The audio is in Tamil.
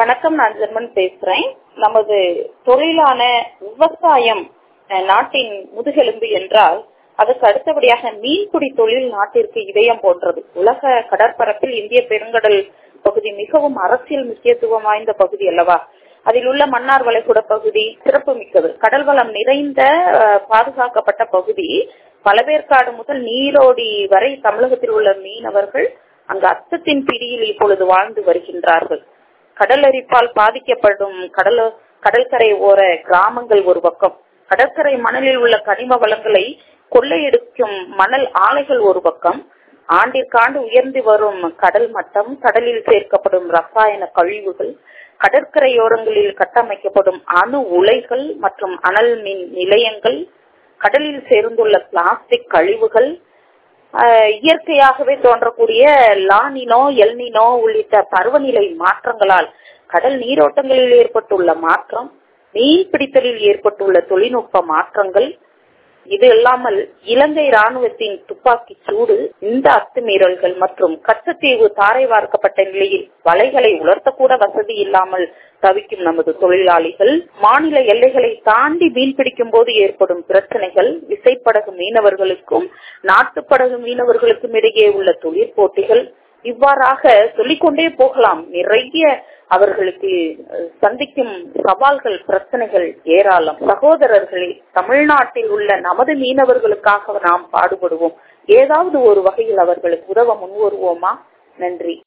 வணக்கம் நான் ஜெர்மன் பேசுறேன் நமது தொழிலான விவசாயம் அஹ், நாட்டின் முதுகெலும்பு என்றால் அதுக்கு அடுத்தபடியாக மீன்பிடி தொழில் நாட்டிற்கு இதயம் போன்றது உலக கடற்பரப்பில் இந்திய பெருங்கடல் பகுதி மிகவும் அரசியல் முக்கியத்துவம் வாய்ந்த பகுதி அல்லவா அதில் உள்ள மன்னார் வளைகுடா பகுதி சிறப்பு மிக்கது கடல் வளம் நிறைந்த அஹ், பாதுகாக்கப்பட்ட பகுதி பழவேற்காடு முதல் நீரோடி வரை தமிழகத்தில் உள்ள மீனவர்கள் அங்கு அச்சத்தின் பிடியில் இப்பொழுது வாழ்ந்து வருகின்றார்கள் கடலரிப்பால் பாதிக்கப்படும் கடல் கடற்கரை ஓர கிராமங்கள் ஒரு பக்கம் கடற்கரை மணலில் உள்ள கனிம வளங்களை கொள்ளையடிக்கும் மணல் ஆலைகள் ஒரு பக்கம் ஆண்டிற்காண்டு உயர்ந்து வரும் கடல் மட்டம் கடலில் சேர்க்கப்படும் ரசாயன கழிவுகள் கடற்கரையோரங்களில் கட்டமைக்கப்படும் அணு உலைகள் மற்றும் அனல் மின் நிலையங்கள் கடலில் சேர்ந்துள்ள பிளாஸ்டிக் கழிவுகள் ஆஹ் இயற்கையாகவே தோன்றக்கூடிய லானினோ எல்னினோ உள்ளிட்ட பருவநிலை மாற்றங்களால் கடல் நீரோட்டங்களில் ஏற்பட்டுள்ள மாற்றம் மீன் பிடித்தலில் ஏற்பட்டுள்ள தொழில்நுட்ப மாற்றங்கள் இது இல்லாமல் இலங்கை ராணுவத்தின் துப்பாக்கி சூடு இந்த அத்துமீறல்கள் மற்றும் கச்சத்தீவு தாரை வார்க்கப்பட்ட நிலையில் வலைகளை உலர்த்தக்கூட வசதி இல்லாமல் தவிக்கும் நமது தொழிலாளிகள் மாநில எல்லைகளை தாண்டி மீன் பிடிக்கும் போது ஏற்படும் பிரச்சனைகள் விசைப்படகு மீனவர்களுக்கும் நாட்டுப்படகு மீனவர்களுக்கும் இடையே உள்ள தொழிற்போட்டிகள் இவ்வாறாக சொல்லிக்கொண்டே போகலாம் நிறைய அவர்களுக்கு அஹ், சந்திக்கும் சவால்கள் பிரச்சனைகள் ஏராளம் சகோதரர்களே தமிழ்நாட்டில் உள்ள நமது மீனவர்களுக்காக நாம் பாடுபடுவோம் ஏதாவது ஒரு வகையில் அவர்களுக்கு உதவ முன்வருவோமா நன்றி